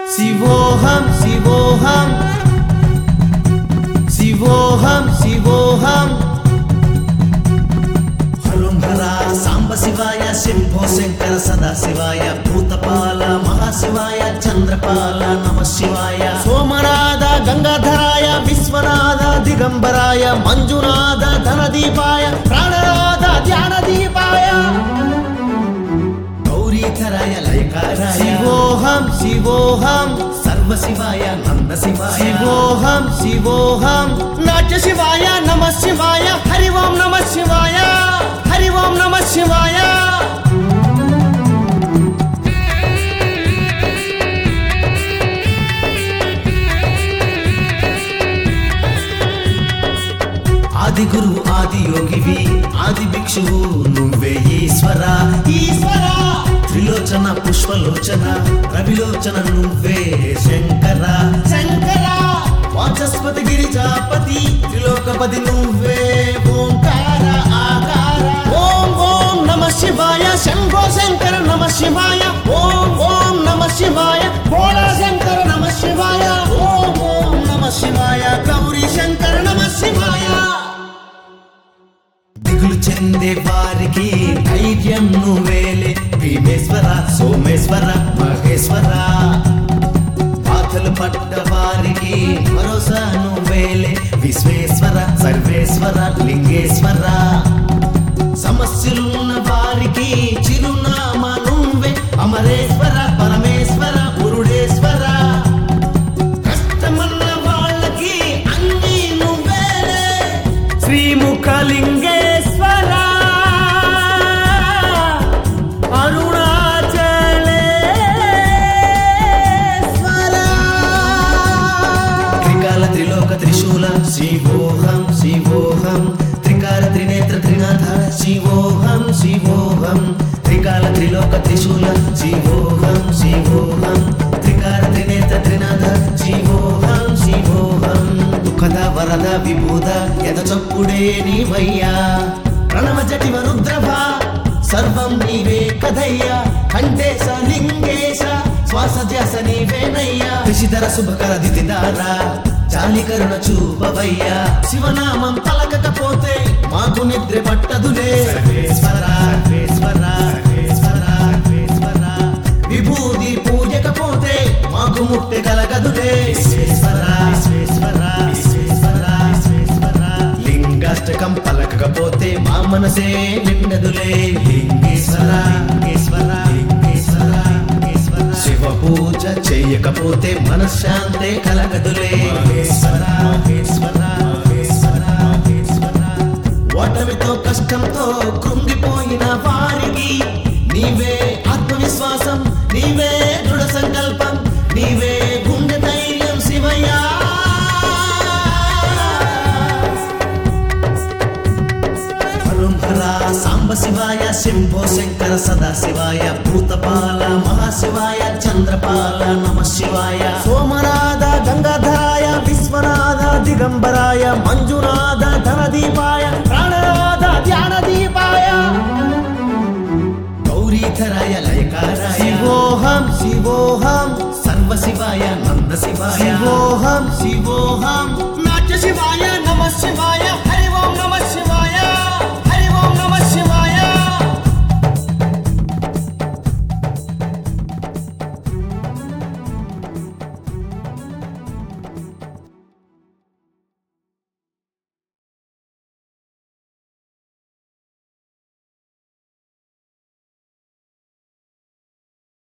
శివోహం శివోహం శివోహం శివోహం హరుంహర సాంబ శివాయ శంభో శంకర సదా శివాయ భూతపాల మహాశివాయ చంద్రపాల నమ శివాయ సోమనాథ గంగాధరాయ విశ్వనాథ దిగంబరాయ మంజునాథ ధనదీపాయ ప్రాణనాథ ధ్యానదీపాయ గౌరీధరాయ లయకారాయ శివోహం శివోహం సర్వ శివాయ నంద శివాయ శివోహం శివోహం నాట్య శివాయ నమ శివాయ హరి ఓం నమ శివాయ హరి ఓం నమ శివాయ ఆది గురువు ఆది యోగివి ఆది భిక్షువు నువ్వే ఈశ్వర ఈశ్వర త్రిలోచన పుష్పలోచన రవిలోచన నువ్వే శంకర శంకర వాచస్పతి గిరిజాపతి త్రిలోకపతి నువ్వే ఓంకార ఆకార ఓం ఓం నమ శివాయ శంభో శంకర నమ శివాయ ఓం ఓం నమ శివాయ భోళా శంకర నమ శివాయ ఓం ఓం నమ శివాయ గౌరీ శంకర నమ శివాయ దిగులు చెందే వారికి ధైర్యం నువ్వేలే భీమేశ్వర సోమేశ్వర మహేశ్వర బాధలు పడ్డ వారికి భరోసా నువ్వేలే విశ్వేశ్వర సర్వేశ్వర లింగేశ్వర సమస్యలున్న వారికి చిరునామా నువ్వే అమరేశ్వర పరమేశ్వర పురుడేశ్వర కష్టమన్న వాళ్ళకి అన్ని నువ్వేలే శ్రీముఖలింగేశ్వర అరుణాచలేశ్వర త్రికాల త్రిలోక త్రిశూల శివోహం శివోహం త్రికాల త్రినేత్ర త్రినాథ శివోహం శివోహం త్రికాల త్రిలోక త్రిశూల శివోహం శివోహం త్రికాల త్రినేత్ర త్రినాథ శివోహం శివోహం దుఃఖద వరద విభూద ఎద చప్పుడే నీవయ్యా ప్రణవ జటివ రుద్రభ సర్వం నీవే కదయ్యా కంఠేశ లింగేశ శ్వాస ధ్యాస నీవేనయ్యా ఋషిధర శుభకర దితిదార జాలి కరుణ చూపవయ్యా శివనామం పలకకపోతే మాకు నిద్ర పట్టదులే సర్వేశ్వర సర్వేశ్వర సర్వేశ్వర సర్వేశ్వర విభూది పూజకపోతే మాకు ముట్టె కలగదులే విశ్వేశ్వర విశ్వేశ్వర విశ్వేశ్వర విశ్వేశ్వర లింగాష్టకం పలకకపోతే మా మనసే నిండదులే లింగేశ్వర లింగేశ్వర లింగేశ్వర లింగేశ్వర శివ పూజ చేయకపోతే మనశ్శాంతే కలగదులే మహేశ్వర మహేశ్వర మహేశ్వర మహేశ్వర ఓటమితో కష్టంతో కృంగిపోయిన వారికి నీవే ఆత్మవిశ్వాసం నీవే దృఢ సంకల్పం నీవే గుండె ధైర్యం శివయ్యా హరుంహర సాంబ శివాయ శంభో శంకర సదా శివాయ భూతపాల మహాశివాయ చంద్రపాల నమ శివాయ సోమనాథ గంగాధరాయ విశ్వనాథ దిగంబరాయ మంజునాథ ధనదీపాయ ప్రాణనాథ ధ్యానదీపాయ గౌరీధరాయ లయకారాయ శివోహం శివోహం సర్వ శివాయ నంద శివాయ శివోహం శివోహం నాట్య శివాయ నమ శివాయ హరి ఓం నమ శివాయ